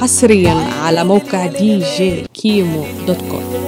حصريا على موقع دي جي كيمو دوت كوم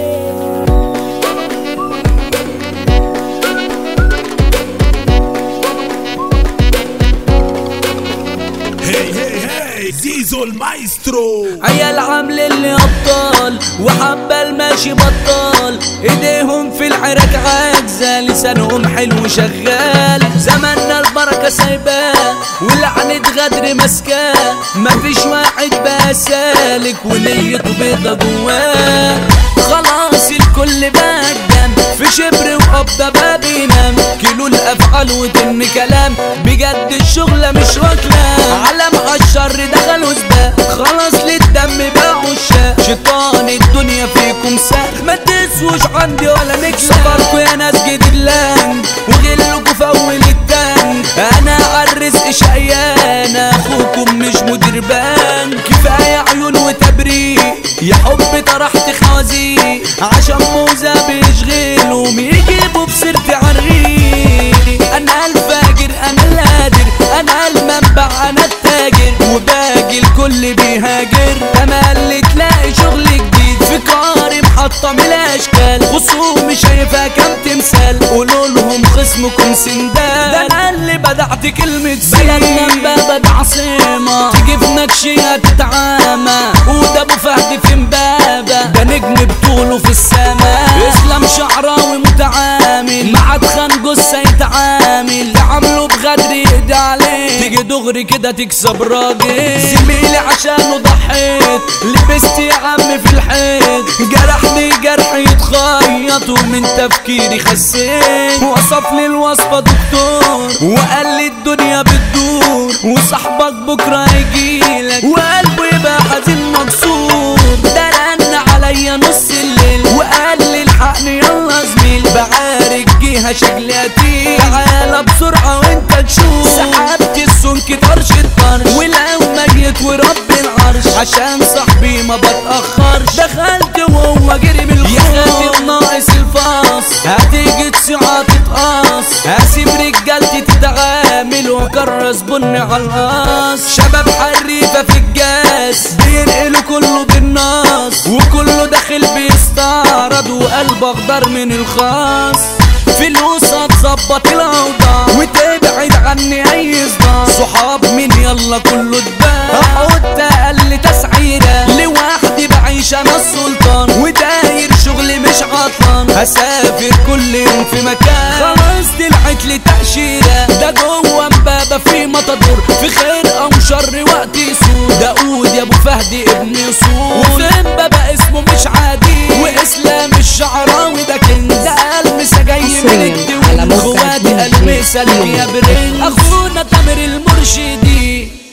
هي هي هي زيزو المايسترو عيال عامل اللي ابطال وحبة الماشي بطال ايديهم في العراك عاجزة لسانهم حلو شغال زماننا البركة سايباه ولعنة غدر ماسكاه مفيش واحد بقى سالك ونيته بيضة جواه خلاص الكل بقى الدم في شبر وقبضة بقى بينام كيلو الافعال وتم كلام بجد الشغلة مش واكلة علم عالشر دخلوا سباق خلاص للدم بقى عشاق شيطان الدنيا فيكم ساق ما تسوش عندي ولا نكسب سفركوا يا ناس جديد لاند وغلكوا في اول التانك انا عالرزق شقيان اخوكم مش مدير بنك كفايه عيون وتبريق يا حب طرحت خوازيق عشان موزة بيشغلهم يجيبوا بسيرتي عريق انا الفاجر انا القادر انا المنبع انا التاجر وباقي الكل بيهاجر تملي تلاقي شغل جديد في قاري محطة من الاشكال خصومي شايفها كام تمثال قولوا لهم خصمكم سندال ده انا اللي بدعت كلمة بلدنا امبابة ده عاصمة تيجي في نكشيها تتعامى وده ابو فهد في امبابة ده نجم بطوله في السماء اسلام شعراوي متعامل مع اتخان جثة يتعامل تعامله بغدر يقضي عليه تيجي دغري كده تكسب راجل زميلي عشانه ضحيت لبست يا عم في الحيط جرحني جرح يتخيط ومن تفكيري خسيت وصف لي الوصفة دكتور وقال لي الدنيا بتدور وصاحبك بكرة هيجيلك وقلبه يبقى حزين مكسور ده رن عليا نص الليل وقال لي الحقني يلا زميل بعارك جيها شكلي قتيل تعالى بسرعة وانت تشوف سحبت السمك طرش الطرش ولو ميت ورب العرش عشان صاحبي ما بتأخرش دخلت وهو جري من الخوف يا خاتم ناقص الفاص هتيجي تسعة تتقاص هسيب رجالتي تتعامل وكرس بني على القاص شباب حريفة في الجاس بينقلوا كله بالناس وكله داخل بيستعرض وقلب اخضر من الخاص فلوس هتظبط الاوضاع وتبعد عني اي صداع صحاب مين يلا كله اتباع احط اقل تسعيره لوحدي بعيش انا السلطان وداير شغلي مش عطلان هسافر كل يوم في مكان خلاص طلعت لي تأشيرة ده جوه امبابة في مطدور في خير او شر وقت يسود داود يا ابو فهد ابن يسود وفي امبابة اسمه مش عادي واسلام الشعراوي ده كنز ده المسا جاي من حصرياً على الدول موقع خواتي DJ المسا لك يا برنس اخونا تامر المرشدي